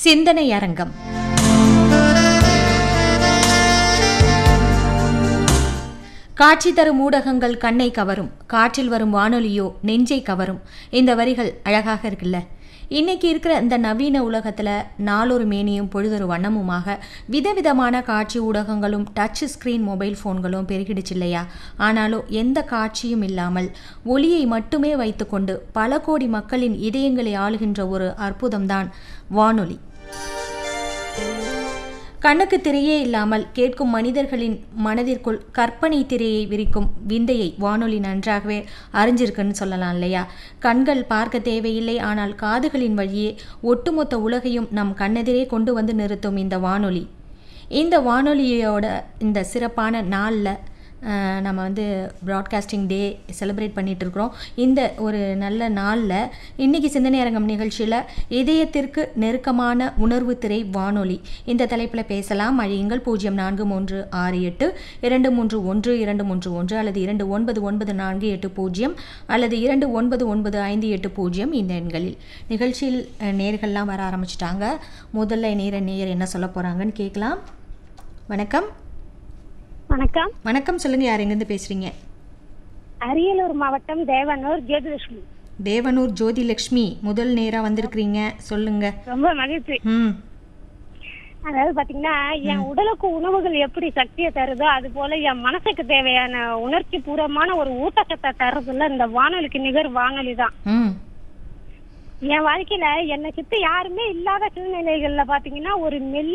சிந்தனை அரங்கம் காட்சி தரும் ஊடகங்கள் கண்ணை கவரும் காற்றில் வரும் வானொலியோ நெஞ்சை கவரும் இந்த வரிகள் அழகாக இருக்குல்ல இன்னைக்கு இருக்கிற இந்த நவீன உலகத்துல நாளொரு மேனியும் பொழுதொரு வண்ணமுமாக விதவிதமான காட்சி ஊடகங்களும் டச் ஸ்கிரீன் மொபைல் ஃபோன்களும் பெருகிடுச்சு இல்லையா ஆனாலும் எந்த காட்சியும் இல்லாமல் ஒளியை மட்டுமே வைத்துக்கொண்டு பல கோடி மக்களின் இதயங்களை ஆளுகின்ற ஒரு அற்புதம்தான் வானொலி கண்ணுக்கு திரையே இல்லாமல் கேட்கும் மனிதர்களின் மனதிற்குள் கற்பனை திரையை விரிக்கும் விந்தையை வானொலி நன்றாகவே அறிஞ்சிருக்குன்னு சொல்லலாம் இல்லையா கண்கள் பார்க்க தேவையில்லை ஆனால் காதுகளின் வழியே ஒட்டுமொத்த உலகையும் நம் கண்ணெதிரே கொண்டு வந்து நிறுத்தும் இந்த வானொலி இந்த வானொலியோட இந்த சிறப்பான நாளில் நம்ம வந்து ப்ராட்காஸ்டிங் டே செலிப்ரேட் பண்ணிட்டு இருக்கிறோம் இந்த ஒரு நல்ல நாளில் இன்னைக்கு சிந்தனை அரங்கம் நிகழ்ச்சியில் இதயத்திற்கு நெருக்கமான உணர்வு திரை வானொலி இந்த தலைப்பில் பேசலாம் அழியுங்கள் பூஜ்ஜியம் நான்கு மூன்று ஆறு எட்டு இரண்டு மூன்று ஒன்று இரண்டு மூன்று ஒன்று அல்லது இரண்டு ஒன்பது ஒன்பது நான்கு எட்டு பூஜ்ஜியம் அல்லது இரண்டு ஒன்பது ஒன்பது ஐந்து எட்டு பூஜ்ஜியம் இந்த எண்களில் நிகழ்ச்சியில் அஹ், நேர்கள்லாம் வர ஆரம்பிச்சிட்டாங்க முதல்ல நேர நேயர் என்ன சொல்ல போகிறாங்கன்னு கேட்கலாம் வணக்கம் வணக்கம் வணக்கம் சொல்லுங்க யார் எங்கேருந்து பேசுறீங்க அரியலூர் மாவட்டம் தேவனூர் ஜோதிலட்சுமி தேவனூர் ஜோதிலக்ஷ்மி முதல் நேரா வந்திருக்கிறீங்க சொல்லுங்க ரொம்ப மகிழ்ச்சி ம் அதாவது பாத்தீங்கன்னா என் உடலுக்கு உணவுகள் எப்படி சக்தியை தருதோ அது போல என் மனசுக்கு தேவையான உணர்ச்சி பூர்வமான ஒரு ஊட்டச்சத்தை தருதுல இந்த வானொலிக்கு நிகர் வானொலி தான் ம் என் வாழ்க்கையில என்னை சுத்தி யாருமே இல்லாத சூழ்நிலைகள்ல பாத்தீங்கன்னா ஒரு மெல்ல